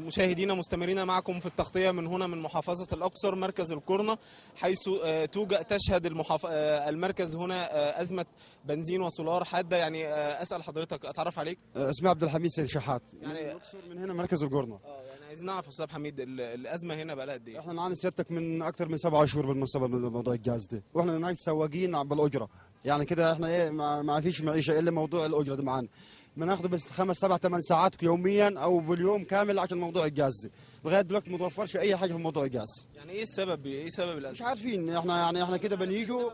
مشاهدينا مستمرين معكم في التغطية من هنا من محافظة الأقصر مركز القرنة حيث آه، توجد تشهد المحاف... آه، المركز هنا آه، أزمة بنزين وسولار حادة يعني آه، أسأل حضرتك أتعرف عليك اسمي عبد الحميد سيد شحات يعني- يعني الاقصر من هنا مركز القرنه اه يعني عايزين نعرف يا أستاذ حميد ال- الأزمة هنا بقى لها قد إيه؟ احنا نعاني سيادتك من اكثر من سبعة شهور بالمناسبه بموضوع الجاز ده واحنا ناس سواقين بالاجره يعني كده احنا ايه ما, ما فيش معيشه الا موضوع الاجره ده معانا بناخذ بس خمس سبع ثمان ساعات يوميا او باليوم كامل عشان موضوع الجاز ده لغايه دلوقتي ما توفرش اي حاجه في موضوع الجاز يعني إيه السبب إيه سبب مش الأزمة؟ عارفين احنا يعني احنا كده بنيجوا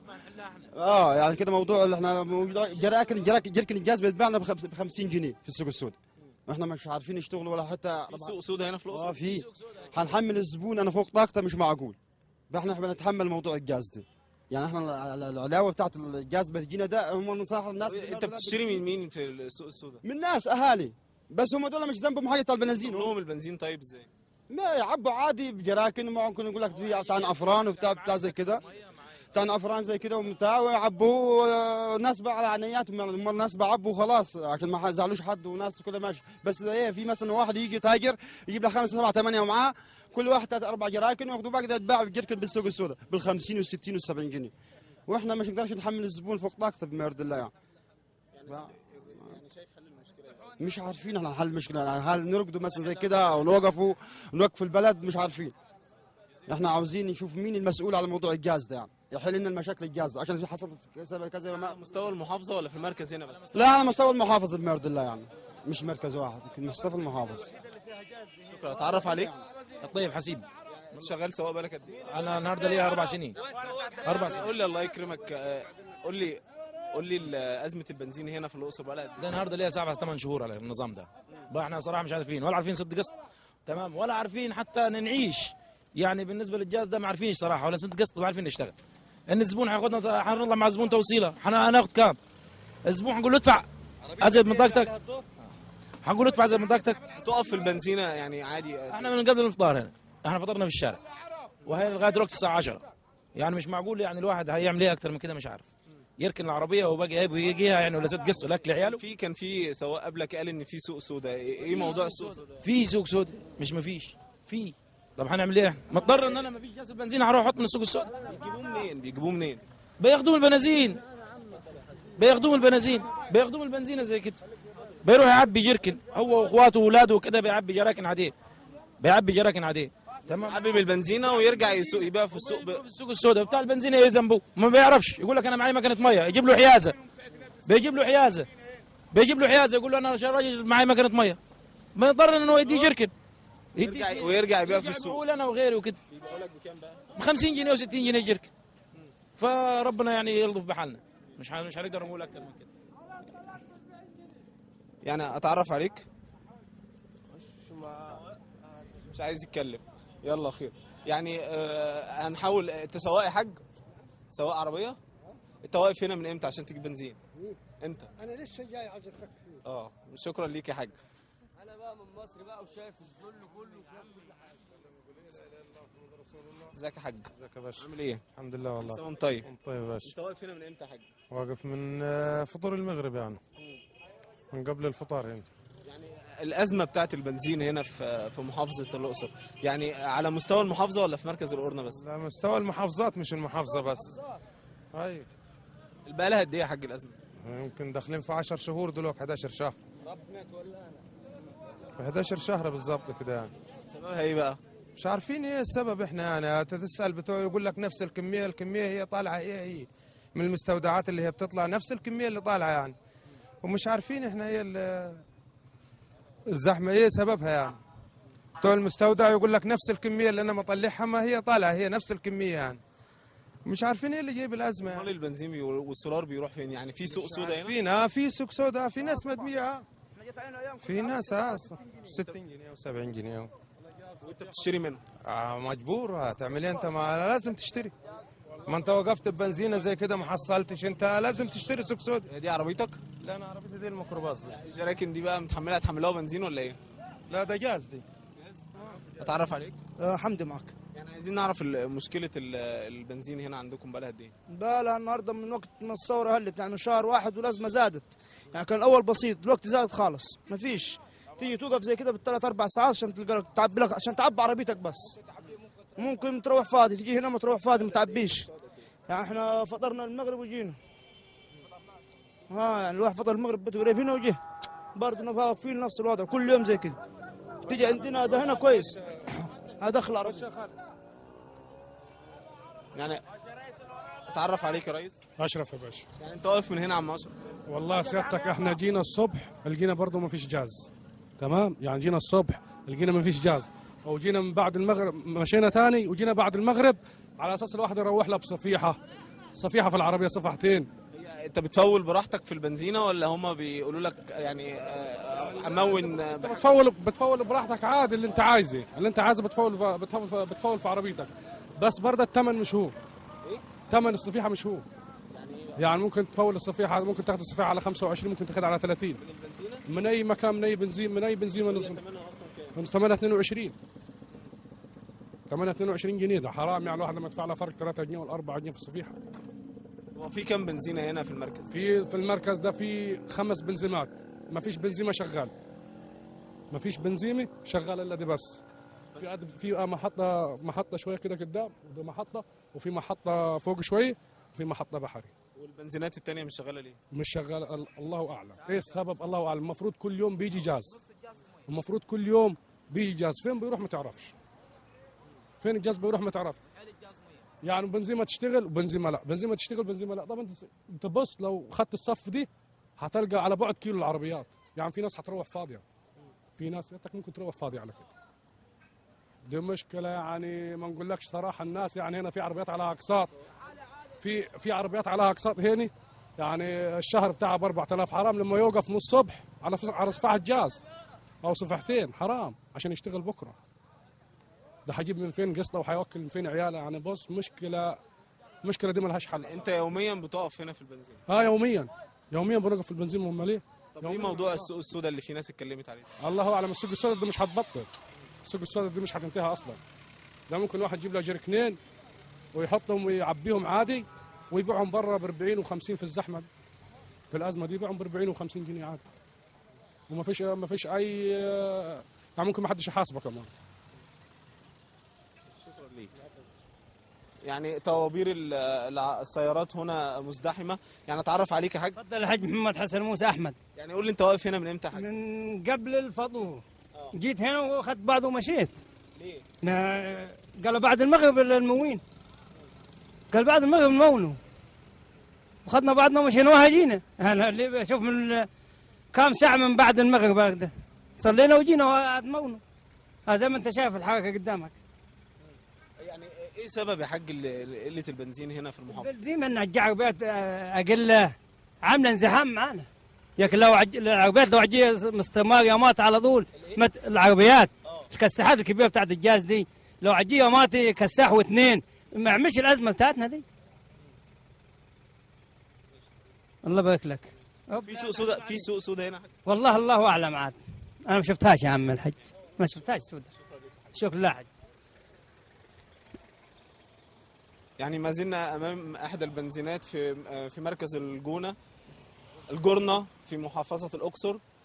اه يعني كده موضوع اللي احنا موجود- جراكن جراكن جركن الجاز بيتباعنا ب 50 جنيه في السوق السوداء احنا مش عارفين نشتغل ولا حتى في سوق سودا هنا في اه الأقصر؟ في هنحمل الزبون انا فوق طاقته مش معقول فاحنا بنتحمل موضوع الجاز ده يعني احنا ال- ال- العلاوه بتاعت الجاز بتجينا ده هم نصح الناس أنت بتشتري من مين في السوق السودا؟ من ناس اهالي بس هم دول مش ذنبهم حاجه بتاع البنزين لهم البنزين طيب إزاي؟ ما يعبوا عادي بجراكن ممكن يقول لك في بتاع افران وبتاع بتاع زي كده بتاع افران زي كده وبتاع ويعبوا آه، ناس بقى على عنياتهم يعني هم الناس بعبوا خلاص عشان ما يزعلوش حد وناس كده ماشي بس ايه في مثلا واحد يجي تاجر يجيب له خمسه سبعه ثمانيه ومعاه كل واحد ثلاث اربع جراكن وياخذوا بقى يتباع بالجركن بالسوق السوداء بال 50 وال 60 وال 70 جنيه واحنا مش نقدرش نحمل الزبون فوق طاقته بما يرضي الله يعني يعني شايف حل المشكلة مش عارفين احنا حل المشكله يعني هل نرقدوا مثلا زي كده او نوقفوا نوقف البلد مش عارفين احنا عاوزين نشوف مين المسؤول على موضوع الجاز ده يعني يحل لنا المشاكل الجاز ده عشان في حصلت كذا كذا على ما مستوى المحافظة ولا في المركز هنا بس؟ لا على مستوى المحافظ بما يرضي الله يعني مش مركز واحد لكن مستوى المحافظ شكرا أتعرف عليك الطيب حسيب أنت شغال سواق بالك قد إيه؟ انا النهارده ليا اربع سنين اربع سنين قول لي الله يكرمك آه، قول لي قول لي ال- ازمه البنزين هنا في الاقصر بقى لها قد ده النهارده ليا سبع ثمان شهور على النظام ده بقى احنا صراحه مش عارفين ولا عارفين سد قسط تمام ولا عارفين حتى نعيش يعني بالنسبه للجاز ده ما عارفينش صراحه ولا سد قسط ولا عارفين نشتغل ان الزبون هياخدنا حنطلع مع الزبون توصيله حن- هناخد كام الزبون هنقول له ادفع ازيد من طاقتك هنقول له ادفع ازيد من طاقتك إيه؟ تقف في البنزينه يعني عادي آه، احنا من قبل الافطار هنا احنا فطرنا في الشارع وهي لغايه دلوقتي الساعه 10 يعني مش معقول يعني الواحد هيعمل ايه اكتر من كده مش عارف يركن العربيه وباقي ايه بيجيها يعني ولا سد قسط ولا اكل عياله في كان في سواق قبلك قال ان في سوق سودا ايه إيه موضوع السوق السودا في سوق سوداء مش مفيش في طب هنعمل ايه مضطر ان انا مفيش جاز البنزين هروح احط من السوق السوداء بيجيبوه منين بيجيبوه منين بياخدوه من البنزين بياخدوه من البنزين بياخدوه من البنزينه زي كده بيروح يعبي جركن هو واخواته واولاده وكده بيعبي جراكن عاديه بيعبي جراكن عاديه تمام حبيب البنزينه ويرجع يسوق يبيع في السوق ب... في السوق السوداء بتاع البنزين ايه ذنبه ما بيعرفش يقول لك انا معي مكنه ميه يجيب له حيازه بيجيب له حيازه بيجيب له حيازه يقول له انا عشان راجل معي مكنه ميه بيضطر انه يدي جركن يدي يرجع ويرجع يبيع في السوق بقول انا وغيري وكده ب 50 جنيه و60 جنيه جركن فربنا يعني يلطف بحالنا مش ح- مش هنقدر نقول اكتر من كده يعني اتعرف عليك مش عايز يتكلم يلا خير يعني آه هنحاول انت سواق يا حاج سواق عربيه انت واقف هنا من امتى عشان تجيب بنزين انت انا لسه جاي عايز افك فيه اه شكرا ليك يا حاج انا بقى من مصر بقى وشايف الذل كله وشايف كل حاجه ازيك يا حاج ازيك يا باشا عامل ايه الحمد لله والله سلام طيب طيب يا باشا انت واقف هنا من امتى يا حاج واقف من آه، فطور المغرب يعني من قبل الفطار هنا يعني الازمه بتاعت البنزين هنا في في محافظه الاقصر يعني على مستوى المحافظه ولا في مركز القرنه بس على مستوى المحافظات مش المحافظة بس اي بقى لها قد ايه يا حاج الازمه يمكن داخلين في 10 شهور دلوقتي 11 شهر 11 شهر بالضبط كده يعني سببها ايه بقى مش عارفين ايه السبب احنا يعني تتسال بتوع يقول لك نفس الكميه الكميه هي طالعه هي هي من المستودعات اللي هي بتطلع نفس الكميه اللي طالعه يعني ومش عارفين احنا هي ال- الزحمه ايه سببها يعني بتوع المستودع يقول لك نفس الكميه اللي انا مطلعها ما هي طالعه هي نفس الكميه يعني مش عارفين ايه اللي جايب الازمه امال يعني. البنزين بي- والسولار بيروح فين يعني في سوق سودا هنا عارفين اه في سوق سوداء في ناس مدميه آه. في ناس اه 60 جنيه و70 جنيه وانت بتشتري منه آه مجبور هتعمل ايه انت ما لازم تشتري ما انت وقفت ببنزينه زي كده ما حصلتش انت لازم تشتري سوق سود هي دي عربيتك لا انا عربيتي دي الميكروباص دي الجراكن دي بقى متحملها تحملوها بنزين ولا ايه لا ده جاز دي اتعرف عليك آه حمدي معك يعني عايزين نعرف ال- مشكله ال- البنزين هنا عندكم بقى لها قد ايه بقى لها النهارده من وقت ما الثوره هلت يعني شهر واحد والازمه زادت يعني كان الاول بسيط دلوقتي زادت خالص مفيش تيجي توقف زي كده بالثلاث اربع ساعات عشان تلقى لك تعبي لك عشان تعبي عربيتك بس ممكن تروح فاضي تيجي هنا ما تروح فاضي ما تعبيش يعني احنا فطرنا المغرب وجينا ها يعني الواحد فطر المغرب بيته قريب هنا وجه برضه واقفين نفس الوضع كل يوم زي كده تيجي عندنا هذا هنا كويس هذا دخل عربي يعني اتعرف عليك يا ريس اشرف يا باشا يعني انت واقف من هنا يا عم اشرف والله سيادتك احنا جينا الصبح لقينا برضه ما فيش جاز تمام يعني جينا الصبح لقينا ما فيش جاز او جينا من بعد المغرب مشينا ثاني وجينا بعد المغرب على اساس الواحد يروح له بصفيحه صفيحه في العربيه صفحتين هي- انت بتفول براحتك في البنزينه ولا هما بيقولوا لك يعني آه، امون آه، بح- بتفول بتفول براحتك عادي اللي انت عايزه اللي انت عايزه بتفول بتفول بتفول في عربيتك بس برضه الثمن مش هو ثمن الصفيحه مش هو يعني ممكن تفول الصفيحه ممكن تاخذ الصفيحه على 25 ممكن تاخذها على 30 من اي مكان من اي بنزين من اي بنزين من من ثمنها 22 ثمنها 22 جنيه ده حرام يعني الواحد لما يدفع له فرق 3 جنيه ولا 4 جنيه في الصفيحه هو في كام بنزينه هنا في المركز في في المركز ده في خمس بنزيمات ما فيش بنزيمه شغال ما فيش بنزيمه شغال الا دي بس في قد- في محطه محطه شويه كده قدام ودي محطه وفي محطه فوق شويه وفي محطه بحري والبنزينات التانية مش شغاله ليه مش شغال ال- الله اعلم ايه السبب الله اعلم المفروض كل يوم بيجي جاز المفروض كل يوم بيجي جاز فين بيروح ما تعرفش فين الجاز بيروح ما تعرف يعني بنزيمه تشتغل وبنزيمه لا بنزيمه تشتغل بنزيمه لا طب انت انت بص لو خدت الصف دي هتلقى على بعد كيلو العربيات يعني في ناس هتروح فاضيه في ناس يتك ممكن تروح فاضيه على كده دي مشكله يعني ما نقولكش صراحه الناس يعني هنا في عربيات على اقساط في في عربيات على اقساط هنا يعني الشهر بتاعها ب 4000 حرام لما يوقف من الصبح على فس- على صفحه جاز او صفحتين حرام عشان يشتغل بكره ده حيجيب من فين قسطه وحيوكل من فين عياله يعني بص مشكله مشكله دي ملهاش حل انت يوميا بتقف هنا في البنزين اه يوميا يوميا بنوقف في البنزين هم ليه طب ايه موضوع السوق السوداء اللي في ناس اتكلمت عليه الله اعلم السوق السوداء دي مش هتبطل السوق السوداء دي مش هتنتهي اصلا ده ممكن واحد يجيب له جركنين ويحطهم ويعبيهم عادي ويبيعهم برا ب 40 و50 في الزحمه دي. في الازمه دي يبيعهم ب 40 و50 جنيه عادي وما فيش ما فيش اي يعني ممكن ما حدش يحاسبه كمان شكرا ليك يعني طوابير ال- الع- السيارات هنا مزدحمه يعني اتعرف عليك يا حاج تفضل الحاج محمد حسن موسى احمد يعني قول لي انت واقف هنا من امتى يا حاج من قبل الفطور جيت هنا واخذت بعض ومشيت ليه نا- قالوا بعد المغرب الموين قال بعد المغرب نمونوا وخذنا بعضنا ومشينا وهجينا انا اللي بشوف من ال- كام ساعه من بعد المغرب هكذا صلينا وجينا وقعد مونوا هذا زي ما انت شايف الحركه قدامك يعني ايه سبب يا حاج ال- قله البنزين هنا في المحافظه زي ما ان العربيات اقل عامله انزحام معانا لكن لو عج... العربيات لو عجيه مستمر يومات على طول مت... العربيات الكساحات الكبيره بتاعت الجاز دي لو عجيه يومات كساح واثنين ما يعملش الازمه بتاعتنا دي الله يبارك لك في سوق سوداء في سوق سوداء هنا يا حاج والله الله اعلم عاد انا ما شفتهاش يا عم الحج ما شفتهاش سودة شكرا لا حج يعني ما زلنا امام احدى البنزينات في في مركز الجونه الجرنه في محافظه الاقصر